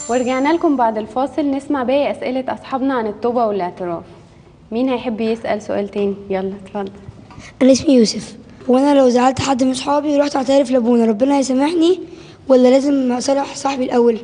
ورجعنا لكم بعد الفاصل نسمع باقي أسئلة أصحابنا عن التوبة والاعتراف مين هيحب يسأل سؤال تاني يلا اتفضل انا اسمي يوسف وانا لو زعلت حد من صحابي ورحت اعترف لابونا ربنا هيسامحني ولا لازم اصالح صاحبي الاول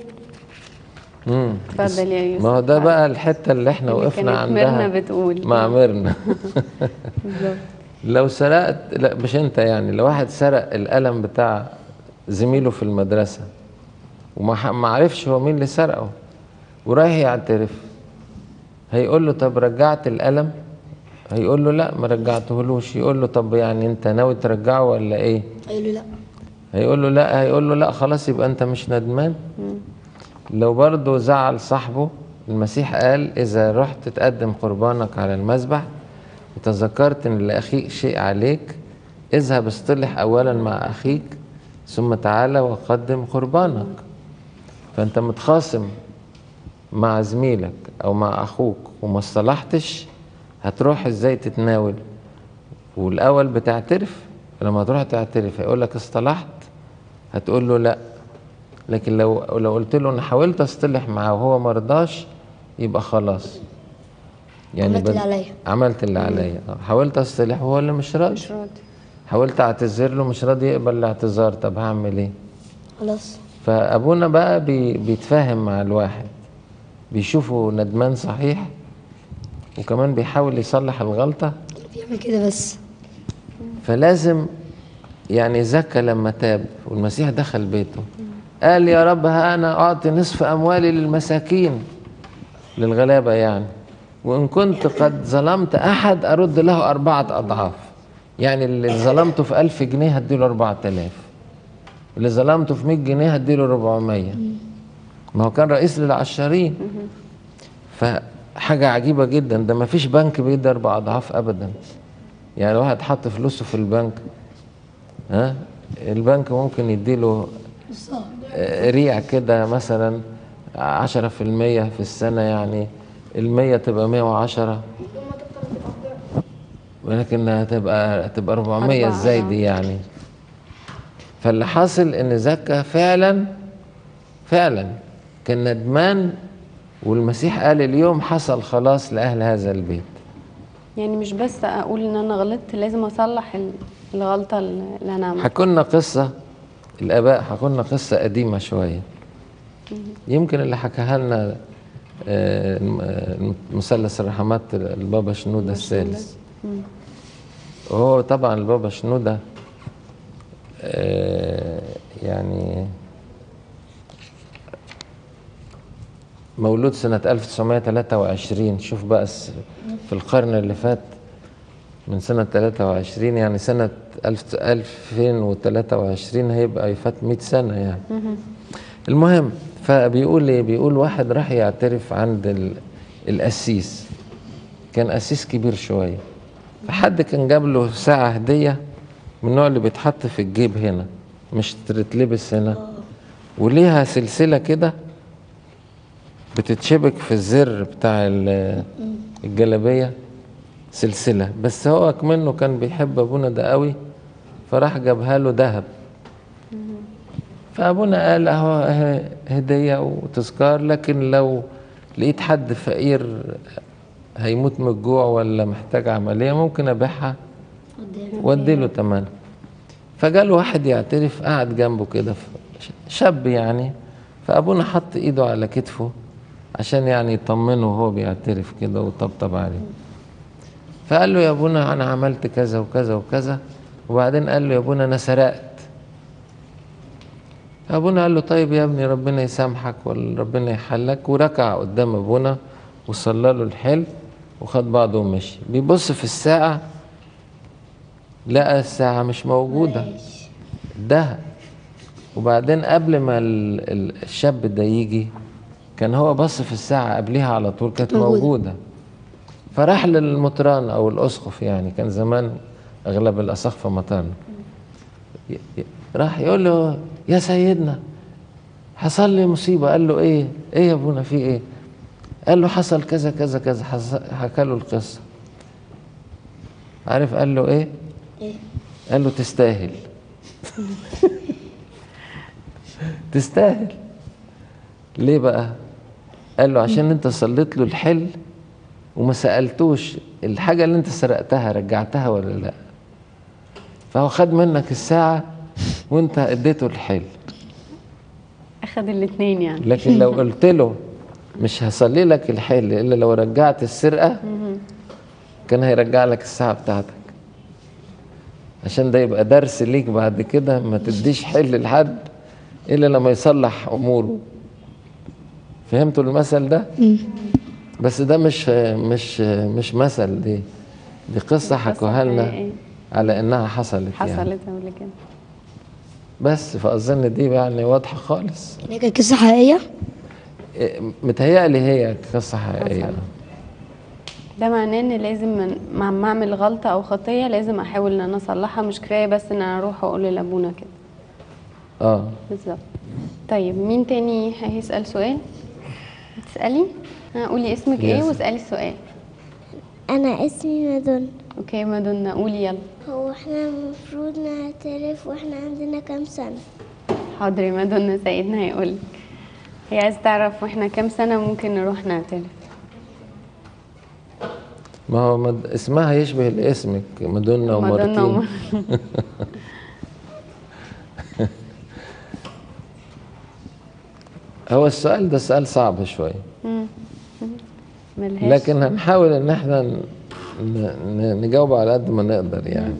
امم اتفضل يا يوسف ما هو ده بقى الحته اللي احنا اللي وقفنا كانت عندها ميرنا بتقول. مع ميرنا بالظبط لو سرقت لا مش انت يعني لو واحد سرق القلم بتاع زميله في المدرسه وما ح- ما عرفش هو مين اللي سرقه ورايح يعترف هيقول له طب رجعت القلم هيقول له لا ما رجعتهولوش يقول له طب يعني انت ناوي ترجعه ولا ايه قال له لا هيقول له لا هيقول له لا خلاص يبقى انت مش ندمان لو برضه زعل صاحبه المسيح قال اذا رحت تقدم قربانك على المذبح وتذكرت ان لاخيك شيء عليك اذهب اصطلح اولا مع اخيك ثم تعالى وقدم قربانك فانت متخاصم مع زميلك او مع اخوك وما اصطلحتش هتروح ازاي تتناول والاول بتعترف لما تروح تعترف هيقول لك اصطلحت هتقول له لا لكن لو لو قلت له انا حاولت اصطلح معاه وهو ما رضاش يبقى خلاص عملت اللي بد- عليا. عملت اللي عليا آه، حاولت اصطلح وهو اللي مش راضي مش راضي حاولت اعتذر له مش راضي يقبل الاعتذار طب هعمل ايه خلاص فابونا بقى بي بيتفاهم مع الواحد بيشوفه ندمان صحيح وكمان بيحاول يصلح الغلطه بيعمل كده بس فلازم يعني زكى لما تاب والمسيح دخل بيته قال يا رب ها انا اعطي نصف اموالي للمساكين للغلابه يعني وان كنت قد ظلمت احد ارد له اربعه اضعاف يعني اللي ظلمته في ألف جنيه هديله أربعة آلاف اللي ظلمته في 100 جنيه هديله 400 ما هو كان رئيس للعشارين فحاجة عجيبة جدا ده ما فيش بنك بيدي أربع أضعاف أبدا يعني واحد حط فلوسه في البنك ها البنك ممكن يديله آه، ريع كده مثلا عشرة في المية في السنة يعني المية تبقى مية وعشرة ولكن هتبقى هتبقى 400 أربعة، ازاي آه. دي يعني فاللي حاصل ان زكا فعلا فعلا كان ندمان والمسيح قال اليوم حصل خلاص لاهل هذا البيت يعني مش بس اقول ان انا غلطت لازم اصلح ال- الغلطه اللي انا عملتها حكولنا قصة الآباء حكولنا قصة قديمة شوية يمكن اللي حكاها لنا آه، الم- آه، مثلث الرحمات البابا شنودة الثالث وهو طبعا البابا شنودة آه، يعني مولود سنة 1923 شوف بقى الس- في القرن اللي فات من سنة 23 يعني سنة 1000 2023 هيبقى يفات 100 سنة يعني المهم فبيقول ايه بيقول واحد راح يعترف عند ال- القسيس كان قسيس كبير شوية فحد كان جاب له ساعة هدية من النوع اللي بيتحط في الجيب هنا مش تتلبس هنا وليها سلسلة كده بتتشبك في الزر بتاع ال- الجلابية سلسلة بس هو كمنه كان بيحب أبونا ده قوي فراح جابها له ذهب فأبونا قال أهو أهي هدية وتذكار لكن لو لقيت حد فقير هيموت من الجوع ولا محتاج عملية ممكن أبيعها وادي له تمن فجاله واحد يعترف قعد جنبه كده ف- شاب يعني فأبونا حط إيده على كتفه عشان يعني يطمنه وهو بيعترف كده وطبطب عليه فقال له يا ابونا انا عملت كذا وكذا وكذا وبعدين قال له يا ابونا انا سرقت ابونا قال له طيب يا ابني ربنا يسامحك ولا ربنا يحلك وركع قدام ابونا وصلى له الحل وخد بعضه ومشي بيبص في الساعة لقى الساعة مش موجودة ده وبعدين قبل ما ال- ال- الشاب ده يجي كان هو بص في الساعة قبلها على طول كانت موجودة. موجودة فراح للمطران او الاسقف يعني كان زمان اغلب الاساقفه مطران ي- ي- راح يقول له يا سيدنا حصل لي مصيبه قال له ايه ايه يا ابونا في ايه قال له حصل كذا كذا كذا حص- حكى له القصه عارف قال له ايه ايه قال له تستاهل تستاهل ليه بقى قال له عشان انت صليت له الحل وما سالتوش الحاجه اللي انت سرقتها رجعتها ولا لا فهو خد منك الساعه وانت اديته الحل اخد الاثنين يعني لكن لو قلت له مش هصلي لك الحل الا لو رجعت السرقه كان هيرجع لك الساعه بتاعتك عشان ده يبقى درس ليك بعد كده ما تديش حل لحد الا لما يصلح اموره فهمتوا المثل ده بس ده مش مش مش مثل دي دي قصه حكوها لنا حقيقية. على انها حصلت يعني حصلت قبل كده بس فاظن دي يعني واضحه خالص هي كانت قصة حقيقية إيه، متهيألي هي قصه حقيقيه حصل. ده معناه ان لازم من- مع ما اعمل غلطه او خطيه لازم احاول ان انا اصلحها مش كفايه بس ان انا اروح واقول لابونا كده اه بالظبط طيب مين تاني هيسال سؤال تسالي ها قولي اسمك ايه ياسر. واسالي السؤال أنا اسمي مدن اوكي مادونا قولي يلا هو احنا المفروض نعترف واحنا عندنا كام سنة حاضر يا مادونا سيدنا هيقول هي عايز تعرف واحنا كام سنه ممكن نروح نعترف ما هو مد... اسمها يشبه اسمك مدونة مادونا ومارتين ومار- هو السؤال ده سؤال صعب شوية ملهاش لكن هنحاول ان احنا ن... ن... نجاوب على قد ما نقدر يعني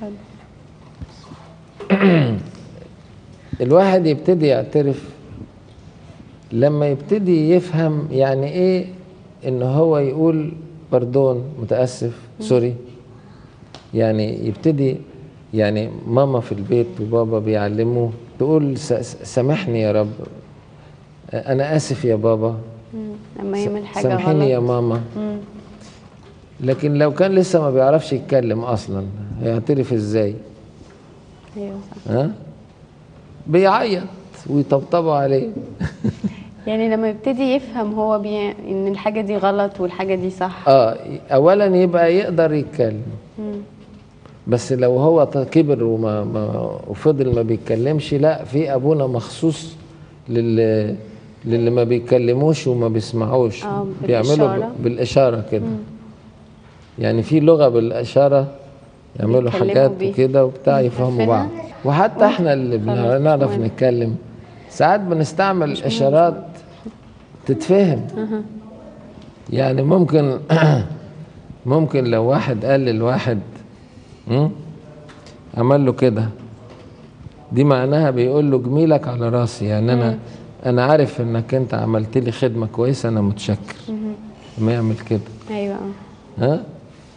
اتفضل. الواحد يبتدي يعترف لما يبتدي يفهم يعني ايه ان هو يقول باردون متاسف سوري يعني يبتدي يعني ماما في البيت وبابا بيعلموه تقول س- س- سامحني يا رب انا اسف يا بابا مم. لما يعمل حاجه سامحيني يا غلط ماما مم. لكن لو كان لسه ما بيعرفش يتكلم اصلا هيعترف ازاي ايوه صح ها بيعيط ويطبطبوا عليه يعني لما يبتدي يفهم هو بي... ان الحاجه دي غلط والحاجه دي صح اه اولا يبقى يقدر يتكلم مم. بس لو هو ط- كبر وما ما وفضل ما بيتكلمش لا في ابونا مخصوص للي للي ما بيتكلموش وما بيسمعوش آه، بيعملوا بالإشارة. ب- بالاشاره كده يعني في لغه بالاشاره يعملوا بيتكلموا حاجات بيها. وكده وبتاع يفهموا بعض عارفينها؟ وحتى احنا اللي خلاص، بنع- نعرف مهم. نتكلم ساعات بنستعمل اشارات تتفهم يعني ممكن ممكن لو واحد قال للواحد م? عمل له كده دي معناها بيقول له جميلك على راسي يعني انا انا عارف انك انت عملت لي خدمه كويسه انا متشكر ما يعمل كده ايوه اه ها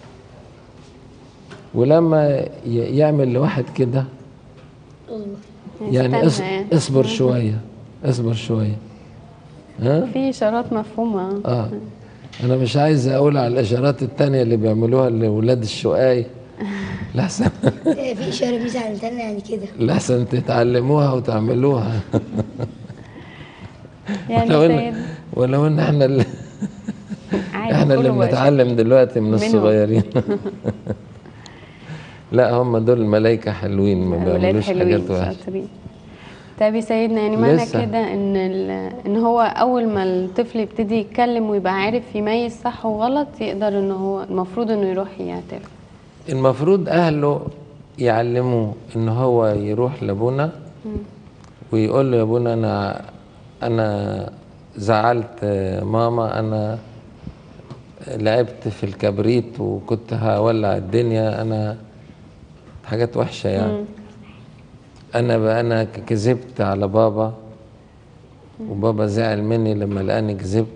ولما ي- يعمل لواحد كده يعني استنى اص- يعني. اصبر شويه اصبر شويه ها في اشارات مفهومه اه انا مش عايز اقول على الاشارات التانية اللي بيعملوها لاولاد الشقاي لحسن في إشارة ميزة على التانية يعني كده لحسن تتعلموها وتعملوها يعني ولو ان سيد ولو ان احنا اللي عادي احنا اللي كله بقى بنتعلم دلوقتي من منهم. الصغيرين لا هم دول ملايكة حلوين ما الولاد بيعملوش حلوين حاجات وحشة شاطرين طيب يا سيدنا يعني معنى لسه. كده ان ال- ان هو اول ما الطفل يبتدي يتكلم ويبقى عارف يميز صح وغلط يقدر ان هو المفروض انه يروح يعترف المفروض اهله يعلموه ان هو يروح لابونا ويقول له يا ابونا انا انا زعلت ماما انا لعبت في الكبريت وكنت هولع الدنيا انا حاجات وحشه يعني انا بقى انا ك- كذبت على بابا وبابا زعل مني لما لقاني كذبت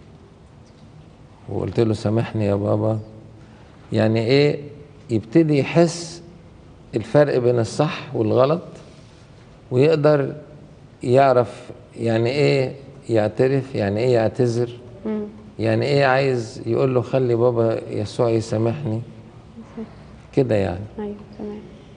وقلت له سامحني يا بابا يعني ايه يبتدي يحس الفرق بين الصح والغلط ويقدر يعرف يعني ايه يعترف يعني ايه يعتذر يعني ايه عايز يقول له خلي بابا يسوع يسامحني كده يعني ايوه تمام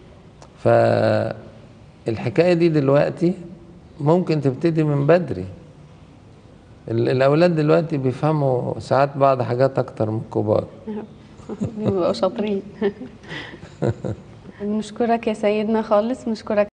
فالحكاية دي دلوقتي ممكن تبتدي من بدري ال- الأولاد دلوقتي بيفهموا ساعات بعض حاجات أكتر من الكبار بيبقوا شاطرين نشكرك يا سيدنا خالص نشكرك